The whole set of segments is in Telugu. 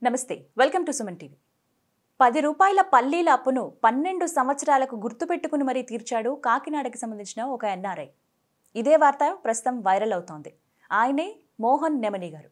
నమస్తే వెల్కమ్ టు సుమన్ టీవీ పది రూపాయల పల్లీల అప్పును పన్నెండు సంవత్సరాలకు గుర్తుపెట్టుకుని మరీ తీర్చాడు కాకినాడకి సంబంధించిన ఒక ఎన్ఆర్ఐ ఇదే వార్త ప్రస్తుతం వైరల్ అవుతోంది ఆయనే మోహన్ నెమని గారు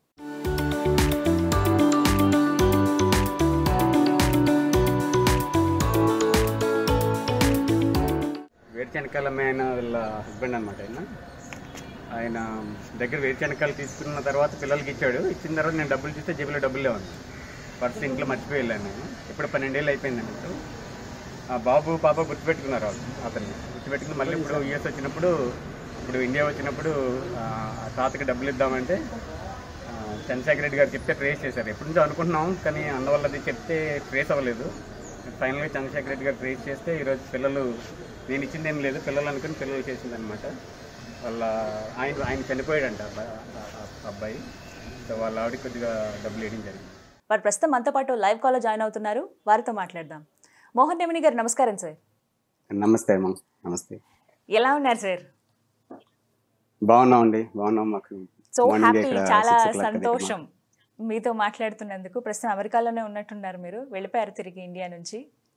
వేరుశనకాయల ఆయన వీళ్ళ హస్బెండ్ అనమాట ఆయన ఆయన దగ్గర వేరుశనకాయలు తీసుకున్న తర్వాత పిల్లలకి ఇచ్చాడు ఇచ్చిన తర్వాత నేను డబ్బులు చూస్తే జేబులో డబ్బులు లేవు పర్స్ ఇంట్లో మర్చిపోయి వెళ్ళాను నేను ఇప్పుడు పన్నెండేళ్ళు అయిపోయిందండి ఇప్పుడు ఆ బాబు పాప గుర్తుపెట్టుకున్నారు వాళ్ళు అతన్ని గుర్తుపెట్టుకుని మళ్ళీ ఇప్పుడు యూఎస్ వచ్చినప్పుడు ఇప్పుడు ఇండియా వచ్చినప్పుడు ఆ ఆ తాతకి డబ్బులు ఇద్దామంటే ఆ, చంద్రశేఖర్ రెడ్డి గారు చెప్తే ట్రేస్ చేశారు ఎప్పటి నుంచో అనుకుంటున్నాం కానీ అందువల్లది చెప్తే ట్రేస్ అవ్వలేదు ఫైనల్గా చంద్రశేఖర్ రెడ్డి గారు ట్రేస్ చేస్తే ఈరోజు పిల్లలు నేను ఇచ్చింది ఏం లేదు పిల్లలు అనుకుని పిల్లలు చేసింది అనమాట వాళ్ళ ఆయన ఆయన చనిపోయాడంట ఆ అబ్బాయి- ఆ- ఆ అబ్బాయి సో వాళ్ళ ఆవిడ కొద్దిగా డబ్బులు వేయడం జరిగింది వారు ప్రస్తుతం మనతో పాటు లైవ్ కాల్లో జాయిన్ అవుతున్నారు వారితో మాట్లాడదాం మోహన్ నెమని గారు నమస్కారం సార్ నమస్తే అమ్మ నమస్తే ఎలా ఉన్నారు సార్ బాగున్నామండి బాగున్నాం మాకు సో Morning హ్యాపీ ఇక్కడ చాలా six o'clock దగ్గర సంతోషం మీతో మాట్లాడుతున్నందుకు ప్రస్తుతం అమెరికాలోనే ఉన్నట్టున్నారు మీరు వెళ్ళిపోయారు తిరిగి ఇండియా నుంచి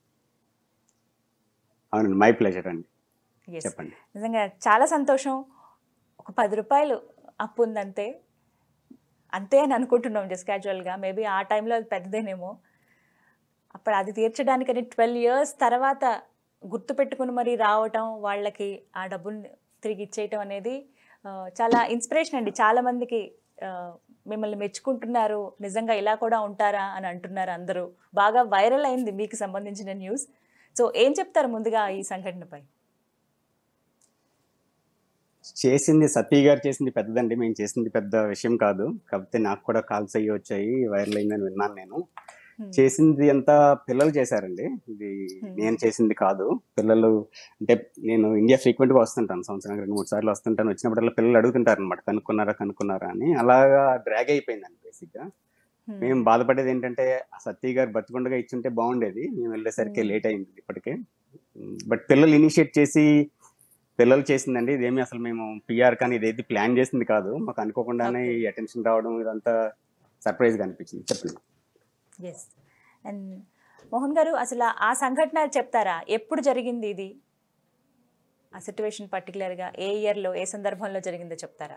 అవునండి మై ప్లెజర్ అండి Yes. చెప్పండి నిజంగా చాలా సంతోషం ఒక పది రూపాయలు అప్పు ఉందంతే అంతే అని అనుకుంటున్నాం జస్ట్ క్యాజువల్గా మేబీ ఆ టైంలో అది పెద్దదేనేమో అప్పుడు అది తీర్చడానికని ట్వెల్వ్ ఇయర్స్ తర్వాత గుర్తుపెట్టుకుని మరీ రావటం వాళ్ళకి ఆ డబ్బుని తిరిగి ఇచ్చేయటం అనేది ఆ, చాలా ఇన్స్పిరేషన్ అండి చాలామందికి ఆ, మిమ్మల్ని మెచ్చుకుంటున్నారు నిజంగా ఇలా కూడా ఉంటారా అని అంటున్నారు అందరూ బాగా వైరల్ అయింది మీకు సంబంధించిన న్యూస్ సో ఏం చెప్తారు ముందుగా ఈ సంఘటనపై చేసింది సతీ గారు చేసింది పెద్దదండి మేము చేసింది పెద్ద విషయం కాదు కాకపోతే నాకు కూడా కాల్స్ అయ్యి వచ్చాయి వైరల్ అయిందని విన్నాను నేను Hmm. చేసింది అంతా పిల్లలు చేశారండి ఇది Hmm. నేను చేసింది కాదు పిల్లలు అంటే నేను ఇండియా ఫ్రీక్వెంట్ గా వస్తుంటాను సంవత్సరానికి రెండు మూడు సార్లు వస్తుంటాను వచ్చినప్పుడల్లా పిల్లలు అడుగుతుంటారు అనమాట కనుక్కున్నారా కనుక్కున్నారా అని అలాగా డ్రాగ్ అయిపోయిందండి బేసిక్ గా Hmm. మేము బాధపడేది ఏంటంటే ఆ సత్య గారు బతికుండగా ఇచ్చుంటే బాగుండేది మేము వెళ్ళేసరికి Hmm. లేట్ అయింది ఇప్పటికే బట్ పిల్లలు ఇనిషియేట్ చేసి పిల్లలు చేసిందండి ఇదేమి అసలు మేము పిఆర్ కానీ ఇదేది ప్లాన్ చేసింది కాదు మాకు అనుకోకుండానే Okay. ఈ అటెన్షన్ రావడం ఇదంతా సర్ప్రైజ్ గా అనిపించింది చెప్పండి ఎస్ అండ్ మోహన్ గారు అసలు ఆ సంఘటన చెప్తారా ఎప్పుడు జరిగింది ఇది ఆ సిచ్యువేషన్ పర్టికులర్గా ఏ ఇయర్లో ఏ సందర్భంలో జరిగిందో చెప్తారా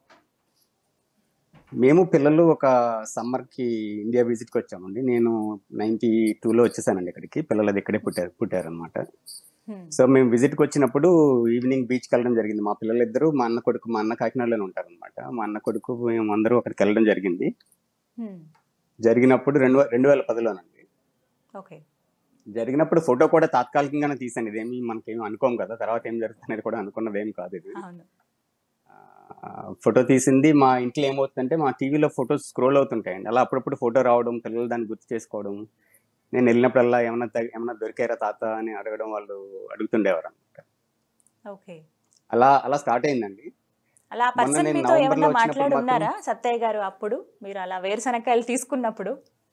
మేము పిల్లలు ఒక సమ్మర్ కి ఇండియా విజిట్ కి వచ్చామండి నేను నైన్టీ లో వచ్చేసానండి ఇక్కడికి పిల్లలు అది ఇక్కడే పుట్టారు పుట్టారనమాట Hmm. సో మేము విజిట్ కి వచ్చినప్పుడు ఈవినింగ్ బీచ్ కి వెళ్ళడం జరిగింది మా పిల్లలిద్దరూ మా అన్న కొడుకు మా అన్న కాకినాడలోనే ఉంటారనమాట మా అన్న కొడుకు మేము అందరూ అక్కడికి వెళ్ళడం జరిగింది Hmm. జరిగినప్పుడు రెండు రెండు వేల పదిలోనండి ఓకే జరిగినప్పుడు ఫోటో కూడా తాత్కాలికంగానే తీసాను ఇదేమి మనకేం అనుకోం కదా తర్వాత ఏం జరుగుతుంది కూడా అనుకున్నది ఏం కాదు ఇది అవును ఫోటో తీసింది మా ఇంట్లో ఏమవుతుందంటే మా టీవీలో ఫొటోస్ స్క్రోల్ అవుతుంటాయండి అలా అప్పుడప్పుడు ఫోటో రావడం పిల్లలు దాన్ని గుర్తు చేసుకోవడం నేను వెళ్ళినప్పుడల్లా ఏమన్నా తగ్గ- ఏమన్నా దొరికారా తాత అని అడగడం వాళ్ళు అడుగుతుండేవారు అనమాట ఓకే అలా అలా స్టార్ట్ అయిందండి అలా ఆ మొన్న పర్సన్ నేను మీతో నవంబర్లో ఏమన్నా వచ్చినప్పుడు మాట్లాడి మాత్రం- ఉన్నారా సత్తయ్య గారు అప్పుడు మీరు అలా వేరుశనక్కాయలు తీసుకున్నప్పుడు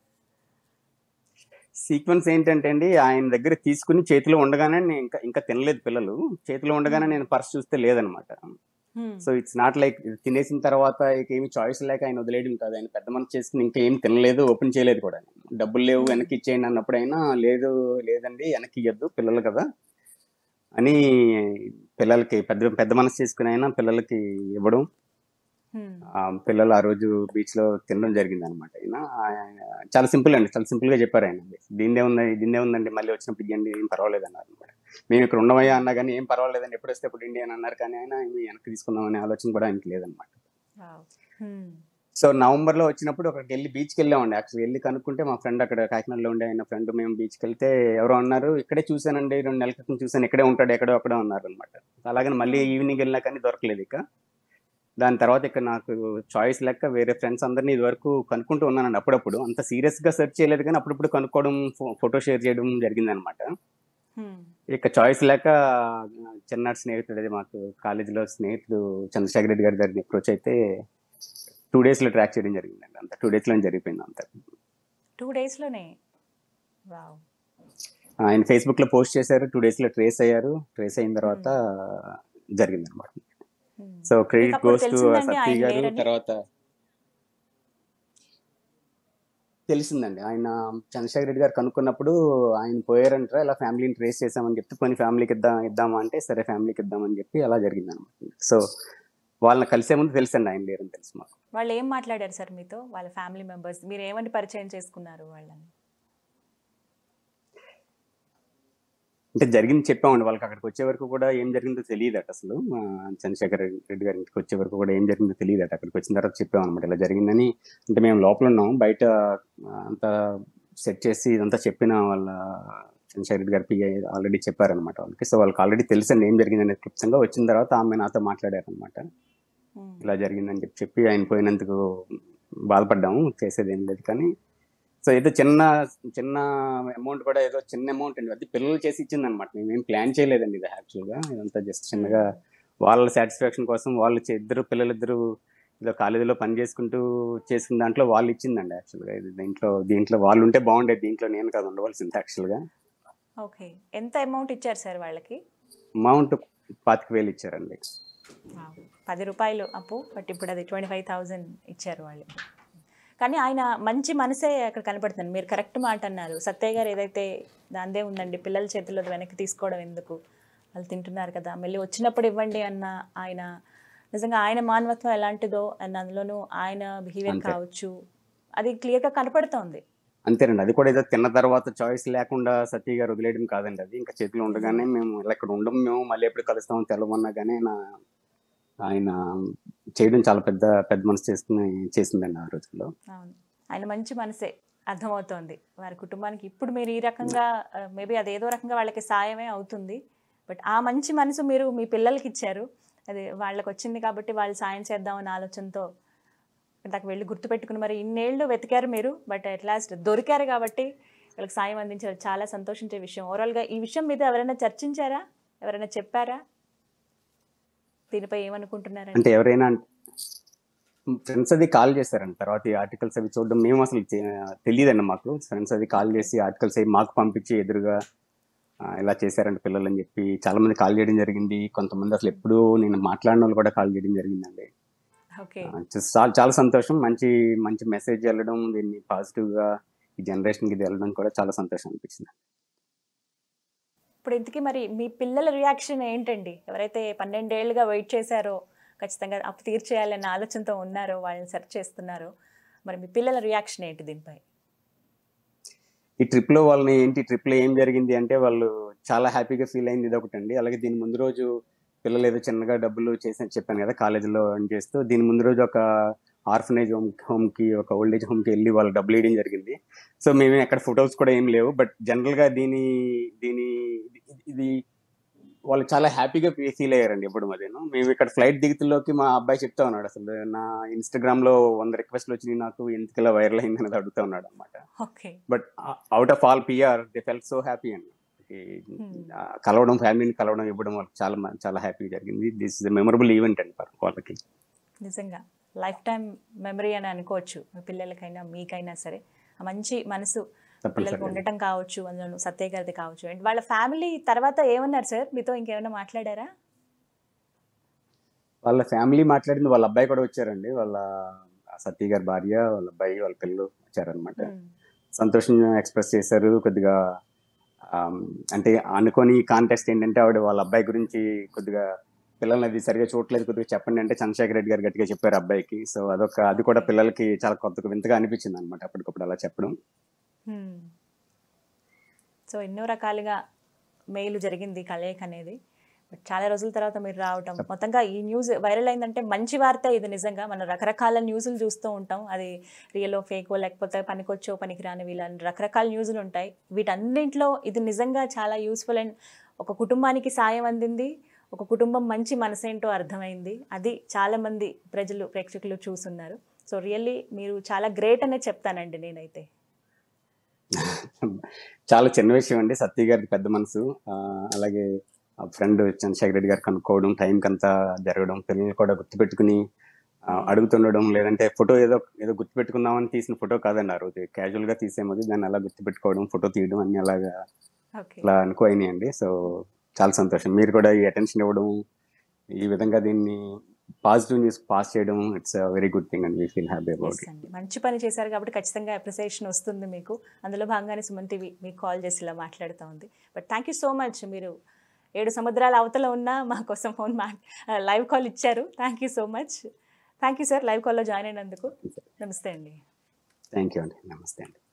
సీక్వెన్స్ ఏంటంటే అండి ఆయన దగ్గర తీసుకుని చేతిలో ఉండగానే నేను ఇంకా ఇంకా తినలేదు పిల్లలు చేతిలో ఉండగానే నేను పర్స్ చూస్తే లేదనమాట Hmm. So it's not like తినేసిన తర్వాత ఇక ఏమి చాయిస్ లేక ఆయన వదిలేయడం కాదు ఆయన పెద్ద మనసు చేసుకుని ఇంకా ఏం తినలేదు ఓపెన్ చేయలేదు కూడా డబ్బులు లేవు Hmm. వెనక్కి ఇచ్చేయండి అన్నప్పుడు అయినా లేదు లేదండి వెనక్కి ఇవ్వద్దు పిల్లలు కదా అని పిల్లలకి పెద్ద పెద్ద మనసు చేసుకుని అయినా పిల్లలకి ఇవ్వడం Hmm. ఆ పిల్లలు ఆ రోజు బీచ్ లో తినడం జరిగింది అనమాట ఆయన ఆయన చాలా సింపుల్ అండి చాలా సింపుల్ గా చెప్పారు ఆయన దీన్నే ఉంది దీన్నే ఉందండి మళ్ళీ వచ్చినప్పుడు ఇవ్వండి ఏం పర్వాలేదు అన్నారు అనమాట మేము ఇక్కడ ఉండమయ్యా అన్నా కానీ ఏం పర్వాలేదండి ఎప్పుడు వస్తే ఇప్పుడు ఇండియా అని అన్నారు కానీ ఆయన "ఏమి వెనక్కి తీసుకుందాం అనే ఆలోచన కూడా ఆయనకి లేదనమాట Wow. Hmm. సో నవంబర్ లో వచ్చినప్పుడు అక్కడికి వెళ్ళి బీచ్కి వెళ్ళామండి యాక్చువల్లీ వెళ్ళి కనుక్కుంటే మా ఫ్రెండ్ అక్కడ కాకినాడలో ఉండే ఆయన ఫ్రెండ్ మేము బీచ్కి వెళ్తే ఎవరో అన్నారు ఇక్కడే చూశానండి రెండు నెలల క్రితం చూశాను ఇక్కడే ఉంటాడు ఎక్కడో అక్కడే ఉన్నారు అనమాట అలాగని మళ్ళీ ఈవినింగ్ వెళ్ళినా కానీ దొరకలేదు ఇక దాని తర్వాత ఇక్కడ నాకు చాయిస్ లెక్క వేరే ఫ్రెండ్స్ అందరినీ ఇదివరకు కనుక్కుంటూ ఉన్నానండి అప్పుడప్పుడు అంత సీరియస్ గా సెర్చ్ చేయలేదు కానీ అప్పుడప్పుడు కనుక్కోవడం ఫోటో షేర్ చేయడం జరిగింది అనమాట Hmm. ఇక చాయిస్ లేక చిన్నాటి స్నేహితుడు అది మాకు కాలేజీలో స్నేహితుడు చంద్రశేఖర్ రెడ్డి గారి దగ్గర అప్రోచ్ అయితే టూ డేస్ లో ట్రాక్ చేయడం జరిగిందండి అంత టూ డేస్ లో జరిగిపోయింది అంత టూ డేస్లోనే వావ్ ఆయన ఫేస్బుక్ లో పోస్ట్ చేశారు టూ డేస్ లో ట్రేస్ అయ్యారు ట్రేస్ అయిన తర్వాత జరిగింది అనమాట సో క్రెడిట్ అప్పుడు గోస్ టు తెలిసిందండి సత్య ఆయన గారు లేరని? తర్వాత తెలిసిందండి ఆయన చంద్రశేఖర్ రెడ్డి గారు కనుక్కున్నప్పుడు ఆయన పోయారంటారా ఇలా ఫ్యామిలీని ట్రేస్ చేసామని చెప్తే కొన్ని ఫ్యామిలీకి ఇద్దాం ఇద్దామా అంటే సరే ఫ్యామిలీకి ఇద్దామని చెప్పి అలా జరిగింది అనమాట సో వాళ్ళని కలిసే ముందు తెలుసండి ఆయన లేరని తెలుసు మాకు వాళ్ళు ఏం మాట్లాడారు సార్ మీతో వాళ్ళ ఫ్యామిలీ మెంబర్స్ మీరు ఏమని పరిచయం చేసుకున్నారు వాళ్ళని అంటే జరిగింది చెప్పామండి వాళ్ళకి అక్కడికి వచ్చే వరకు కూడా ఏం జరిగిందో తెలియదట అసలు మా చంద్రశేఖర్ రెడ్డి గారి ఇంటికి వచ్చే వరకు కూడా ఏం జరిగిందో తెలియదట అక్కడికి వచ్చిన తర్వాత చెప్పామన్నమాట ఇలా జరిగిందని అంటే మేము లోపల ఉన్నాం బయట ఆ, అంతా సెట్ చేసి ఇదంతా చెప్పిన వాళ్ళ చంద్రశేఖర్ రెడ్డి గారి పిఐ ఆల్రెడీ చెప్పారనమాట వాళ్ళకి సో వాళ్ళకి ఆల్రెడీ తెలుసండి ఏం జరిగిందనే క్లుప్తంగా వచ్చిన తర్వాత ఆమె నాతో మాట్లాడారనమాట ఉమ్. ఇలా జరిగిందని చెప్పి చెప్పి ఆయన పోయినందుకు బాధపడ్డాము చేసేది ఏం లేదు కానీ సో ఏదో చిన్న చిన్న అమౌంట్ కూడా ఏదో చిన్న అమౌంట్ అండి అది పిల్లలు చేసి ఇచ్చింది అనమాట మేమేం ప్లాన్ చేయలేదండి ఇది యాక్చువల్గా ఇదంతా జస్ట్ చిన్నగా వాళ్ళ సాటిస్ఫాక్షన్ కోసం వాళ్ళు చే- ఇద్దరు పిల్లలిద్దరు ఏదో కాలేజీలో పని చేసుకుంటూ చేసిన దాంట్లో వాళ్ళు ఇచ్చిందండి యాక్చువల్గా ఇది దీంట్లో దీంట్లో వాళ్ళు ఉంటే బాగుండేది దీంట్లో నేను కాదు ఉండవలసింది యాక్చువల్గా ఓకే ఎంత అమౌంట్ ఇచ్చారు సార్ వాళ్ళకి అమౌంట్ పాతిక వేలు ఇచ్చారండి వావ్. పది రూపాయలు అప్పు బట్ ఇప్పుడు అది ట్వంటీ ఫైవ్ థౌజండ్ ఇచ్చారు వాళ్ళు కానీ ఆయన మంచి మనసే అక్కడ కనపడుతుంది మీరు కరెక్ట్ మాట అన్నారు సత్యయ్య గారు ఏదైతే దాందే ఉందండి పిల్లల చేతుల్లో అది వెనక్కి తీసుకోవడం ఎందుకు వాళ్ళు తింటున్నారు కదా మళ్ళీ వచ్చినప్పుడు ఇవ్వండి అన్న ఆయన నిజంగా ఆయన మానవత్వం ఎలాంటిదో అండ్ అందులోనూ ఆయన బిహేవియర్ అంతే. కావచ్చు అది క్లియర్గా కనపడుతోంది అంతేనండి అది కూడా ఏదో తిన్న తర్వాత చాయిస్ లేకుండా సత్య గారు వదిలేయడం కాదండి అది ఇంకా చేతిలో ఉండగానే మేము ఇలా ఇక్కడ ఉండం మేము మళ్ళీ ఎప్పుడు కలుస్తామో తెలవన్నా కానీ ఆయన ఆయన చేయడం చాలా పెద్ద పెద్ద మనసు చేసుకుని చేసిందండి ఆ రోజుల్లో అవును ఆయన మంచి మనసే అర్థమవుతోంది వారి కుటుంబానికి ఇప్పుడు మీరు ఈ రకంగా మేబీ అది ఏదో రకంగా వాళ్ళకి సాయమే అవుతుంది బట్ ఆ మంచి మనసు మీరు మీ పిల్లలకి ఇచ్చారు అది వాళ్ళకి వచ్చింది కాబట్టి వాళ్ళు సాయం చేద్దామన్న ఆలోచనతో దాకా వెళ్ళి గుర్తుపెట్టుకుని మరి ఇన్నేళ్ళు వెతికారు మీరు బట్ అట్ లాస్ట్ దొరికారు కాబట్టి వాళ్ళకి సాయం అందించారు చాలా సంతోషించే విషయం ఓవరాల్గా ఈ విషయం మీద ఎవరైనా చర్చించారా ఎవరైనా చెప్పారా దీనిపై ఏమనుకుంటున్నారండి అంటే ఎవరైనా ఫ్రెండ్స్ అది కాల్ చేశారండి తర్వాత ఈ ఆర్టికల్స్ అవి చూడడం మేము అసలు తె- తెలియదండి మాకు ఫ్రెండ్స్ అది కాల్ చేసి ఆర్టికల్స్ అవి మాకు పంపించి ఎదురుగా ఆ, ఇలా చేశారండి పిల్లలు అని చెప్పి చాలా మంది కాల్ చేయడం జరిగింది కొంతమంది అసలు ఎప్పుడూ నేను మాట్లాడిన వాళ్ళు కూడా కాల్ చేయడం జరిగిందండి ఓకే ఆ, చాలా చాలా సంతోషం మంచి మంచి మెసేజ్ వెళ్ళడం దీన్ని పాజిటివ్ గా ఈ జనరేషన్ కి ఇది వెళ్ళడం కూడా చాలా సంతోషం అనిపించింది ఇప్పుడు ఇంతకీ మరి మీ పిల్లల రియాక్షన్ ఏంటండి ఎవరైతే పన్నెండేళ్లుగా వెయిట్ చేశారో ఖచ్చితంగా అప్పు తీర్చేయాలన్న ఆలోచనతో ఉన్నారో వాళ్ళని సెర్చ్ చేస్తున్నారో మరి మీ పిల్లల రియాక్షన్ ఏంటి దీనిపై ఈ ట్రిప్ లో వాళ్ళని ఏంటి ట్రిప్ లో ఏం జరిగింది అంటే వాళ్ళు చాలా హ్యాపీగా ఫీల్ అయింది ఇది ఒకటి అండి అలాగే దీని ముందు రోజు పిల్లలు ఏదో చిన్నగా డబ్బులు చేసి చెప్పాను కదా కాలేజీలో ఎర్న్ చేస్తూ దీని ముందు రోజు ఒక ఆర్ఫనేజ్ హోమ్ హోమ్ కి ఒక ఓల్డ్ ఏజ్ హోమ్ కి వెళ్ళి వాళ్ళు డబ్బులు వేయడం జరిగింది సో మేము అక్కడ ఫొటోస్ కూడా ఏం లేవు బట్ జనరల్ గా దీని దీని ఇది- ఇది వాళ్ళు చాలా హ్యాపీగా ఫీల్ అయ్యారండి ఎప్పుడు మధ్యను మేము ఇక్కడ ఫ్లైట్ దిగుతుల్లోకి మా అబ్బాయి చెప్తా ఉన్నాడు అసలు నా ఇన్స్టాగ్రామ్ లో వంద రిక్వెస్ట్లు వచ్చినాయి నాకు ఎందుకు ఇలా వైరల్ అయింది అనేది అడుగుతా ఉన్నాడు అనమాట okay but out of all PR they fell so happy అండి ఈ, Hmm. ఆ, కలవడం ఫ్యామిలీని కలవడం ఇవ్వడం వాళ్ళకి చాలా మ- చాలా హ్యాపీ జరిగింది దిస్ ఇస్ మెమరబుల్ ఈవెంట్ అండి వాళ్ళ- వాళ్ళకి నిజంగా లైఫ్ టైం మెమరీ అని అనుకోవచ్చు మీ పిల్లలకైనా మీకైనా సరే ఆ మంచి మనసు పిల్లలకు తప్పనిసరిగా ఉండటం కావచ్చు అందులో సత్య గారిది కావచ్చు అండ్ వాళ్ళ ఫ్యామిలీ తర్వాత ఏమన్నారు సార్ మీతో ఇంకేమైనా మాట్లాడారా వాళ్ళ ఫ్యామిలీ మాట్లాడింది వాళ్ళ అబ్బాయి కూడా వచ్చారండి వాళ్ళ సతీ గారి భార్య వాళ్ళ అబ్బాయి వాళ్ళ పిల్లలు వచ్చారనమాట Hmm. సంతోషం ఎక్స్ప్రెస్ చేశారు కొద్దిగా ఆమ్, అంటే అనుకోని కాంటెస్ట్ ఏంటంటే ఆవిడ వాళ్ళ అబ్బాయి గురించి కొద్దిగా పిల్లల్ని అది సరిగా చూడలేదు కొద్దిగా చెప్పండి అంటే చంద్రశేఖర్ రెడ్డి గారు గట్టిగా చెప్పారు అబ్బాయికి సో అదొక అది కూడా పిల్లలకి చాలా కొత్త వింతగా అనిపించింది అనమాట అప్పటికప్పుడు అలా చెప్పడం హ్మ్. సో ఎన్నో రకాలుగా మేలు జరిగింది కలయిక అనేది బట్ చాలా రోజుల తర్వాత మీరు రావటం మొత్తంగా ఈ న్యూస్ వైరల్ అయిందంటే మంచి వార్త ఇది నిజంగా మనం రకరకాల న్యూస్లు చూస్తూ ఉంటాం అది రియలో ఫేకో లేకపోతే పనికొచ్చో పనికిరాని వీళ్ళ రకరకాల న్యూస్లు ఉంటాయి వీటన్నింటిలో ఇది నిజంగా చాలా యూస్ఫుల్ అండ్ ఒక కుటుంబానికి సాయం అందింది ఒక కుటుంబం మంచి మనసేంటో అర్థమైంది అది చాలామంది ప్రజలు ప్రేక్షకులు చూస్తున్నారు సో రియల్లీ మీరు చాలా గ్రేట్ అనే చెప్తానండి నేనైతే చాలా చిన్న విషయం అండి సత్య గారికి పెద్ద మనసు ఆ, అలాగే ఫ్రెండ్ చంద్రశేఖర్ రెడ్డి గారు కనుక్కోవడం టైంకి అంతా జరగడం పిల్లలు కూడా గుర్తుపెట్టుకుని ఆ, అడుగుతుండడం లేదంటే ఫోటో ఏదో ఏదో గుర్తుపెట్టుకుందామని తీసిన ఫోటో కాదండి ఆ రోజు క్యాజువల్ గా తీసేమది దాన్ని అలా గుర్తుపెట్టుకోవడం ఫోటో తీయడం అన్ని అలాగా ఓకే అలా అనుకోయినాయండి సో చాలా సంతోషం మీరు కూడా ఈ అటెన్షన్ ఇవ్వడం ఈ విధంగా దీన్ని పాజిటివ్ న్యూస్ పాస్ చేయడం it's very good thing and we feel happy about Yes అండి మంచి పని చేశారు కాబట్టి ఖచ్చితంగా అప్రిసియేషన్ వస్తుంది మీకు అందులో భాగంగానే సుమన్ టీవీ మీకు కాల్ చేసి ఇలా మాట్లాడుతూ ఉంది but thank you so much మీరు ఏడు సముద్రాల అవతల ఉన్న మా కోసం ఫోన్ మా లైవ్ కాల్ ఇచ్చారు thank you so much thank you sir live కాల్లో జాయిన్ అయినందుకు నమస్తే అండి థ్యాంక్ యూ అండి నమస్తే అండి